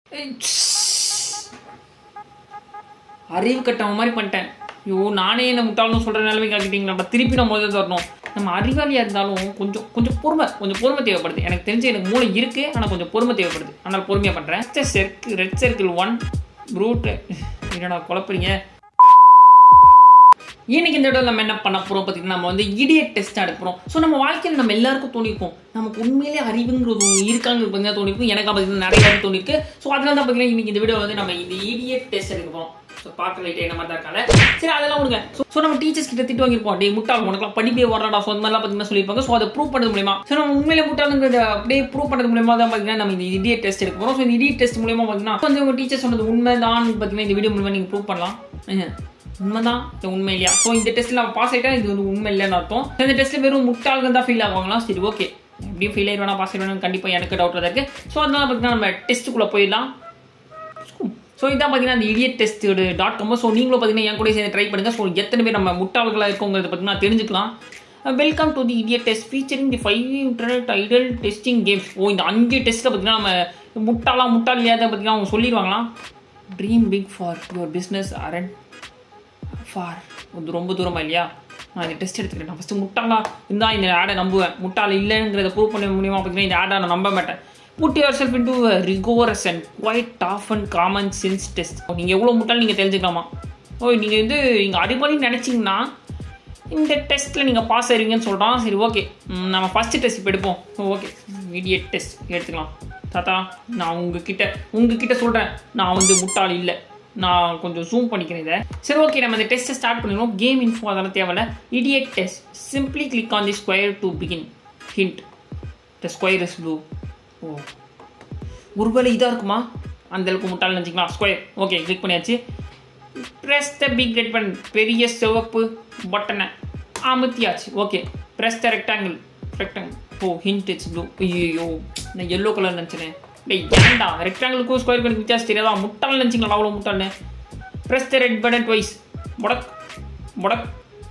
அறிவு கட்டவன் மாதிரி பண்ணிட்டேன் ஐயோ நானே என்ன முட்டாள்னு சொல்கிற நிலைமைக்கு ஆக்கிட்டீங்களா திருப்பி நம்ம முதல்ல வரணும் நம்ம அறிவாளியாக இருந்தாலும் கொஞ்சம் கொஞ்சம் பொறுமை கொஞ்சம் பொறுமை தேவைப்படுது எனக்கு தெரிஞ்சு எனக்கு மூளை இருக்குது ஆனால் கொஞ்சம் பொறுமை தேவைப்படுது அதனால் பொறுமையாக பண்ணுறேன் சர்க்கிள் ரெட் சர்க்கிள் ஒன் ப்ரூட் என்னடா குழப்பறீங்க இன்னைக்கு இந்த வீடியோ நம்ம என்ன பண்ண போறோம் பார்த்தீங்கன்னா நம்ம வந்து இடியட் டெஸ்ட் எடுக்கிறோம் ஸோ நம்ம வாழ்க்கையில் நம்ம எல்லாருக்கும் தோணிருக்கும் நமக்கு உண்மையிலே அறிவுங்கிறது ஒண்ணு இருக்காங்க பார்த்தீங்கன்னா தோணிருக்கும் எனக்கு பார்த்தீங்கன்னா நிறைய பேர் தோணிருக்கு ஸோ அதனால தான் பார்த்தீங்கன்னா இன்னைக்கு இந்த வீடியோ வந்து நம்ம இந்த இடியட் டெஸ்ட் எடுக்க போறோம் ஸோ பார்க்க லைட் என்ன மாதிரி தான் இருக்காங்க சரி அதெல்லாம் விடுங்க ஸோ நம்ம டீச்சர்ஸ் கிட்ட திட்டு வாங்கியிருப்போம் டே முட்டாள் உனக்குலாம் படிப்பே வரடா ஸோ அந்த மாதிரிலாம் பார்த்தீங்கன்னா சொல்லியிருப்பாங்க ஸோ அதை ப்ரூவ் பண்ணது மூலியமா ஸோ நம்ம உண்மையிலே முட்டாளுங்கிறத அப்படியே ப்ரூவ் பண்ணது மூலியமா தான் பார்த்தீங்கன்னா நம்ம இந்த இடியட் டெஸ்ட் எடுக்க போகிறோம் ஸோ இந்த இடியட் டெஸ்ட் மூலியமா பார்த்தீங்கன்னா வந்து உங்க டீச்சர் சொன்னது உண்மைதான் பார்த்தீங்கன்னா இந்த வீடியோ மூலியமா நீங்கள் ப்ரூவ் பண்ணலாம் ம்ஹும். உண்மைதான் இது உண்மை இல்லையா ஸோ இந்த டெஸ்ட்ல நம்ம பாஸ் ஆயிட்டா இது வந்து உண்மை இல்லைன்னு அர்த்தம் So, இந்த டெஸ்ட்ல வெறும் முட்டாள்கள் தான் ஃபீல் ஆகுவாங்களா சரி ஓகே எப்படியும் ஃபெயில் ஆயிடுவானா பாஸ் ஆயிடுவானு கண்டிப்பாக எனக்கு டவுட் தான் இருக்கு ஸோ அதனால பார்த்தீங்கன்னா நம்ம டெஸ்ட்டுக்குள்ளே போயிடலாம் ஸோ இதான் பார்த்தீங்கன்னா அந்த idiot test dot com so நீங்களும் பார்த்தீங்கன்னா என் கூட சேர்ந்து ட்ரை பண்ணுங்க ஸோ எத்தனை பேர் நம்ம முட்டாள்களாக இருக்கோங்கிறத பார்த்தீங்கன்னா தெரிஞ்சுக்கலாம் welcome to the idiot test featuring the five internet idol testing games ஓ இந்த அஞ்சு டெஸ்ட்டில் பார்த்தீங்கன்னா நம்ம முட்டாளா முட்டாள் இல்லையாத பார்த்தீங்கன்னா அவங்க சொல்லிடுவாங்களாம் dream big for your business aren't for அது ரொம்ப தூரமா இல்லையா நான் இந்த டெஸ்ட் எடுத்துக்கிறேன் நான் ஃபஸ்ட்டு முட்டாளா இருந்தால் இந்த ஆடை நம்புவேன் முட்டாள் இல்லைங்கிறத ப்ரூவ் பண்ண முடியுமா பார்த்தீங்கன்னா இந்த ஆடை நான் நம்ப மாட்டேன் put yourself into rigorous and quite tough and common sense test நீங்கள் எவ்வளோ முட்டாள் நீங்கள் தெரிஞ்சுக்கலாமா ஓ நீங்கள் வந்து நீங்கள் அறிவாளின்னு நினச்சிங்கன்னா இந்த டெஸ்ட்டில் நீங்கள் பாஸ் ஆயிருவீங்கன்னு சொல்கிறான் சரி ஓகே நம்ம ஃபஸ்ட்டு டெஸ்ட் இப்போ எடுப்போம் ஓகே இடியட் டெஸ்ட் எடுத்துக்கலாம் தாத்தா நான் உங்ககிட்ட உங்ககிட்ட சொல்கிறேன் நான் வந்து முட்டாள் இல்லை நான் கொஞ்சம் ஜூம் பண்ணிக்கிறேன் இதை சரி ஓகே நம்ம இந்த டெஸ்ட்டை ஸ்டார்ட் பண்ணிடுவோம் கேம் இன்ஃபோ அதெல்லாம் தேவையில்ல idiot test simply click on the square to begin hint the square is blue ஓ ஒருவேளை இதாக இருக்குமா அந்த அளவுக்கு முட்டாள் நினச்சிக்கலாம் ஸ்கொயர் ஓகே கிளிக் பண்ணியாச்சு press the big red button பெரிய சிவப்பு பட்டனை அமுத்தியாச்சு okay press the rectangle rectangle ஓ ஹிண்ட் இட்ஸ் ப்ளூ ஐயோ நான் எல்லோ கலர் நினச்சினேன் டேய் ஏன்டா ரெக்டாங்கிளுக்கும் ஸ்கொயர் கணக்கு வித்தியாசம் தெரியாதா முட்டாள் நினச்சிங்களா அவ்வளோ முட்டாள்னு press the red button twice முடக் முடக்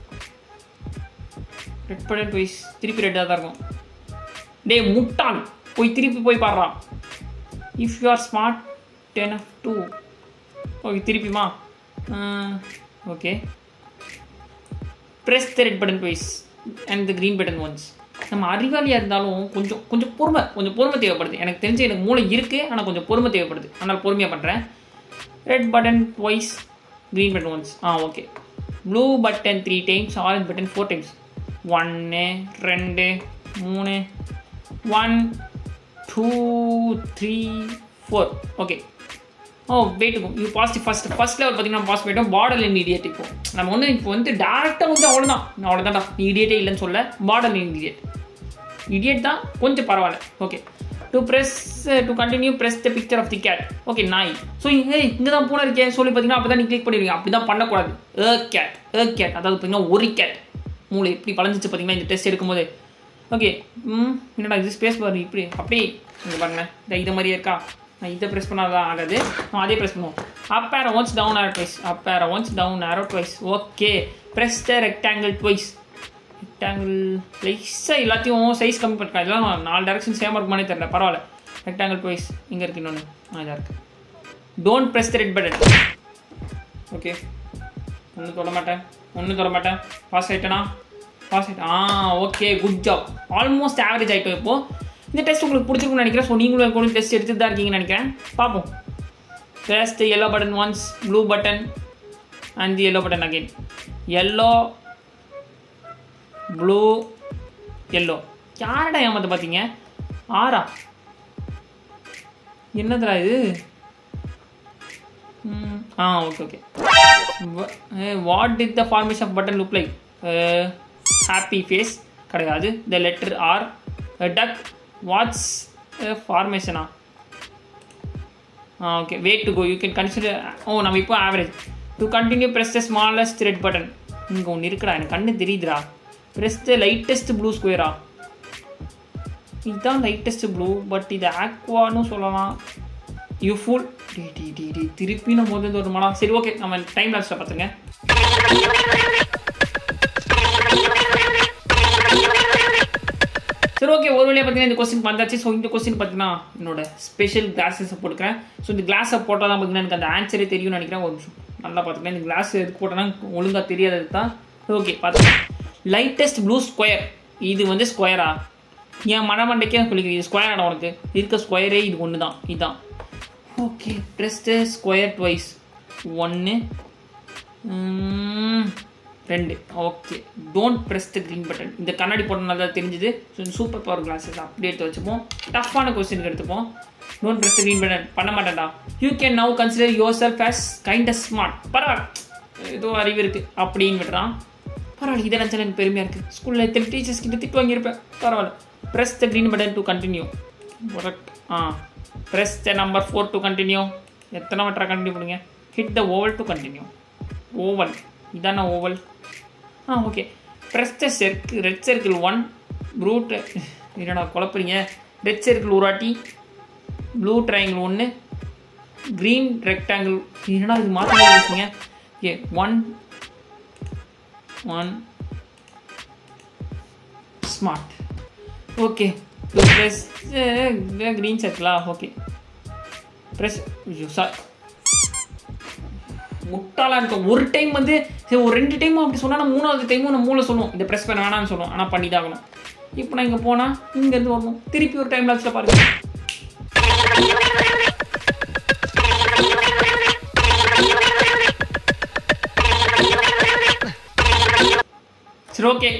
ரெட் பட்டன் ட்வைஸ் திருப்பி ரெட்டாக தான் இருக்கும் டேய் முட்டாள் போய் திருப்பி போய் பாடுறான் if you are smart ten of two okay திருப்பிமா okay press the red button twice and the green button once நம்ம அறிவாளியாக இருந்தாலும் கொஞ்சம் கொஞ்சம் பொறுமை கொஞ்சம் பொறுமை தேவைப்படுது எனக்கு தெரிஞ்சு எனக்கு மூளை இருக்குது ஆனால் கொஞ்சம் பொறுமை தேவைப்படுது அதனால் பொறுமையாக பண்ணுறேன் red button twice green button once ஆ okay blue button three times orange button four times ஒன்று ரெண்டு மூணு one two three four okay ஓ வெயிட்டுக்கும் இது பாசிட்டிவ் ஃபஸ்ட் ஃபர்ஸ்ட் லெவல் பார்த்தீங்கன்னா பாஸ் போயிட்டோம் பார்டர் லைன் இடியட் இப்போ நம்ம வந்து இப்போ வந்து டேரெக்டாக வந்து அவ்வளோதான் அவ்வளோதான்டா நீ இடியட்டே இல்லைன்னு சொல்ல பார்டர் லைன் இடியட் இடியட் தான் கொஞ்சம் பரவாயில்ல okay to press to continue press the picture of the cat okay நாய் ஸோ இங்கே இங்கே தான் பூனை இருக்கேன் சொல்லி பார்த்தீங்கன்னா அப்போ தான் நீ கிளிக் பண்ணிடுவீங்க அப்படி தான் பண்ணக்கூடாது ஏ கேட் ஏ கேட் அதாவது பார்த்தீங்கன்னா ஒரு கேட் மூளை எப்படி வளைஞ்சிச்சு பார்த்தீங்கன்னா இந்த டெஸ்ட் எடுக்கும்போது ஓகே ம் என்னடா இது ஸ்பேஸ் பாரு இப்படி அப்படி இங்கே பாருங்க இந்த இது மாதிரியே இருக்கா நான் இதை ப்ரெஸ் பண்ணாதான் ஆகாது நான் அதே ப்ரெஸ் பண்ணுவோம் up arrow once down arrow twice up arrow once down arrow twice okay press the rectangle twice rectangle லைஸாக எல்லாத்தையும் சைஸ் கம்மி பண்ணிருக்கேன் இதெல்லாம் நாலு டேரக்ஷன் சேமாக இருக்குமானே தெரியல பரவாயில்ல ரெக்டாங்கிள் ட்வைஸ் இங்கே இருக்கு இன்னொன்று ஆ இதாக இருக்கு don't press the red button okay ஒன்றும் தொட மாட்டேன் ஒன்றும் தொட மாட்டேன் பாஸ் ஆகிட்டேனா பாஸ் ஆகிட்டேன் ஆ okay good job almost average ஆகிட்டோம் இப்போது இந்த டெஸ்ட் உங்களுக்கு பிடிச்சிருக்கும்னு நினைக்கிறேன் ஸோ நீங்களும் என் கூட டெஸ்ட் எடுத்துட்டு தான் இருக்கீங்கன்னு நினைக்கிறேன் பார்ப்போம் press the yellow button once blue button and the yellow button again yellow blue yellow யாரடா ஏமாத்த பார்த்தீங்க ஆறா என்னதுடா இது ம், ஆ okay okay what did the formation of button look like happy face கிடையாது the letter R duck what's ஃபார்மேஷனா ஆ okay wait to go you can consider ஓ நம்ம இப்போ average to continue press the smallest red button இங்கே ஒன்று இருக்குடா எனக்கு கண்ணு தெரியுதுடா ப்ரெஸ் த லைட்டஸ்ட் ப்ளூ ஸ்கொயரா இதுதான் லைட்டஸ்ட் ப்ளூ பட் இது ஆக்வான்னு சொல்லலாம் யூ ஃபுல் டி டி டி டி திருப்பி நம்ம வந்து ஒரு மனம் சரி ஓகே நம்ம டைம் லாஸ்ட்டில் பார்த்துங்க சரி ஓகே ஒரு வழியாக பார்த்தீங்கன்னா இந்த கொஸ்டின் வந்தாச்சு ஸோ இந்த கொஸ்டின் பார்த்தீங்கன்னா என்னோட ஸ்பெஷல் கிளாஸஸ் போட்டுக்கிறேன் ஸோ இந்த கிளாஸை போட்டால் தான் பார்த்தீங்கன்னா எனக்கு அந்த ஆன்சரே தெரியும்னு நினைக்கிறேன் ஒரு நிமிஷம் நல்லா பார்த்துக்கலாம் இந்த கிளாஸ் எதுக்கு போட்டோன்னா ஒழுங்காக தெரியாதது தான் ஓகே பார்த்துக்கலாம் லைட்டஸ்ட் ப்ளூ ஸ்கொயர் இது வந்து ஸ்கொயரா என் மனமண்டைக்கே சொல்லிக்கிறேன் இது ஸ்கொயர் உனக்கு இருக்க ஸ்கொயரே இது ஒன்று தான் இதுதான் ஓகே ப்ரெஸ்ட் ஸ்கொயர் ட்வைஸ் ஒன்று ரெண்டு okay don't press the green button இந்த கண்ணாடி போட்டனால தான் தெரிஞ்சுது ஸோ சூப்பர் பவர் கிளாஸஸ் அப்படி எடுத்து வச்சுப்போம் டஃப்பான கொஸ்டினுக்கு எடுத்துப்போம் don't press the green button பண்ண மாட்டேன்டா you can now consider yourself as kind of smart பரவாயில்ல ஏதோ அறிவு இருக்குது அப்படின்னு விடுறான் பரவாயில்ல இதை நினச்சா எனக்கு பெருமையாக இருக்குது ஸ்கூலில் எத்தனை டீச்சர்ஸ் கிட்ட திட்டு வாங்கியிருப்பேன் பரவாயில்ல press the green button to continue correct ஆ press the number four to continue எத்தனை வட்டரா கண்டினியூ பண்ணுங்க hit the oval to continue oval இதான ஓவல் ஆ okay press the circle red circle one ப்ரூட் என்னடா குழப்பறீங்க ரெட் சர்க்கிள் ஒரு வாட்டி ப்ளூ ட்ரையாங்கிள் ஒன்று க்ரீன் ரெக்டாங்கிள் என்னடா இது மாற்றி பேசுங்க okay one one smart okay press green சர்க்கிளா ஓகே ப்ரெஸ் சார் முட்டாளா இருக்க ஒரு டைம் வந்து சரி ஒரு ரெண்டு டைமும் அப்படி சொன்னா நான் மூணாவது டைமும் நான் மூளை சொல்லுவோம் இந்த ப்ரெஸ் பண்ண வேணாம்னு சொல்லுவோம் ஆனால் பண்ணி தான் ஆகணும் இப்போ நான் இங்கே போனால் இங்கேருந்து வரணும் திருப்பி ஒரு டைம் லாப்ஸில் பாருங்க சரி ஓகே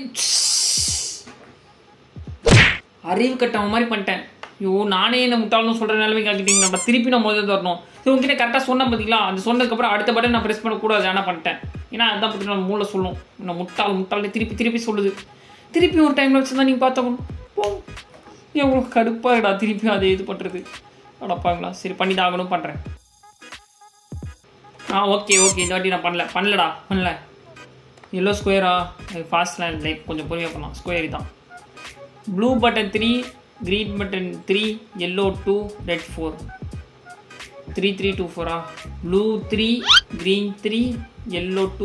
அறிவு கட்டவன் மாதிரி பண்ணிட்டேன் ஐயோ நானே என்ன முட்டாள்னு சொல்கிற நிலைமைக்கு ஆக்கிட்டீங்க நம்ம திருப்பி நான் முதல்ல வரணும் சரி உங்ககிட்ட கரெக்டாக சொன்னேன் பார்த்தீங்களா அந்த சொன்னதுக்கப்புறம் அடுத்த பட்டன் நான் ப்ரெஸ் பண்ணக்கூடாது ஆனால் பண்ணிட்டேன் ஏன்னா அதான் பார்த்தீங்கன்னா நம்ம மூளை சொல்லும் நான் முட்டாள் முட்டாள் திருப்பி திருப்பி சொல்லுது திருப்பி ஒரு டைமில் வச்சு தான் நீங்கள் பார்த்தாகணும் போ எவ்வளோ கடுப்பாகடா திருப்பி அதை இது பண்ணுறது அடப்பாங்களா சரி பண்ணி தான் ஆகணும் பண்ணுறேன் ஆ ஓகே ஓகே இந்த வாட்டி நான் பண்ணல பண்ணலடா பண்ணல எல்லோ ஸ்கொயரா ஃபாஸ்ட்லாம் லைக் கொஞ்சம் பொறுமையாக பண்ணலாம் ஸ்கொயர் தான் blue button three green button three yellow two red four three three two ஃபோரா blue three green three yellow two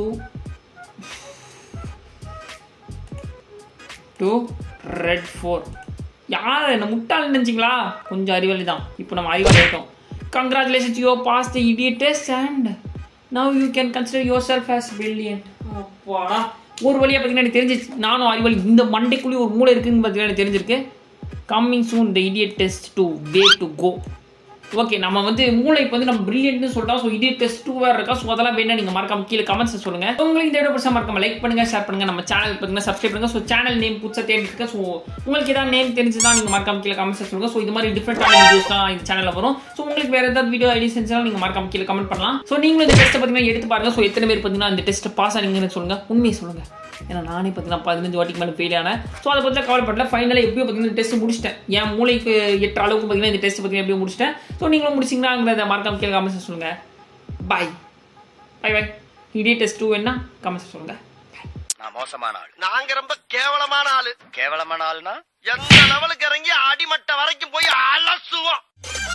two red four யார் என்ன முட்டாள் நினச்சிங்களா கொஞ்சம் அறிவாளி தான் இப்போ நம்ம அறிவாளி ஆகிட்டோம் congratulations you pass the idiot test and now you can consider yourself as brilliant அப்பாடா ஒரு வழியாக பார்த்தீங்கன்னா எனக்கு தெரிஞ்சிச்சு நானும் அறிவாளி இந்த மண்டைக்குள்ளேயே ஒரு மூளை இருக்குன்னு பார்த்தீங்கன்னா எனக்கு தெரிஞ்சிருக்கு coming soon the idiot test two way to go okay நம்ம வந்து மூளை இப்போ வந்து நம்ம பிரில்லியன்ட்னு சொல்லிட்டோம் ஸோ இதே டெஸ்ட் டூ வேறு இருக்கா ஸோ அதெல்லாம் வேணா நீங்கள் மறக்காம கீழே கமெண்ட்ஸ் சொல்லுங்க உங்களுக்கு இந்த வீடியோ பிடிச்சா மறக்காம லைக் பண்ணுங்க ஷேர் பண்ணுங்க நம்ம சேனல் பார்த்தீங்கன்னா சப்ஸ்கிரைப் பண்ணுங்க ஸோ சேனல் நேம் புதுசாக தேடி இருக்கு ஸோ உங்களுக்கு ஏதாவது நேம் தெரிஞ்சுதான் நீங்கள் மறக்காம கீழே கமெண்ட்ஸ் சொல்லுங்க ஸோ இது மாதிரி டிஃப்ரெண்டான வீடியோஸ் தான் இந்த சேனலில் வரும் ஸோ உங்களுக்கு வேறு ஏதாவது வீடியோ ஐடி செஞ்சாலும் நீங்கள் மறக்காம கீழே கமெண்ட் பண்ணலாம் ஸோ நீங்களும் இந்த டெஸ்ட்டை பார்த்தீங்கன்னா எடுத்து பாருங்க ஸோ எத்தனை பேர் பார்த்தீங்கன்னா இந்த டெஸ்ட் பாஸ் ஆனீங்கன்னு சொல்லுங்க உண்மையை சொல்லுங்க ஏன்னா நானே பார்த்தீங்கன்னா பதினஞ்சு வாட்டிக்கு மேலே ஃபெயில் ஆனேன் ஸோ அதை பற்றி கவலைப்படல ஃபைனலாக எப்படியோ பார்த்தீங்கன்னா டெஸ்ட் முடிச்சிட்டேன் என் மூளைக்கு எட்டு அளவுக்கு பார்த்தீங்கன்னா இந்த டெஸ்ட் பார்த்தீங்கன்னா எப்படியோ முடிச்சிட்டேன் ஸோ நீங்களும் முடிச்சிங்கன்னாங்கிறத மறக்காம கீழே கமெண்ட்ஸ் சொல்லுங்க bye bye bye idiot test two என்ன கமெண்ட்ஸ் சொல்லுங்க நான் மோசமான ஆள் நாங்க ரொம்ப கேவலமான ஆளு கேவலமான ஆள்னா எந்த லெவலுக்கு இறங்கி அடிமட்ட வரைக்கும் போய் அலசுவோம்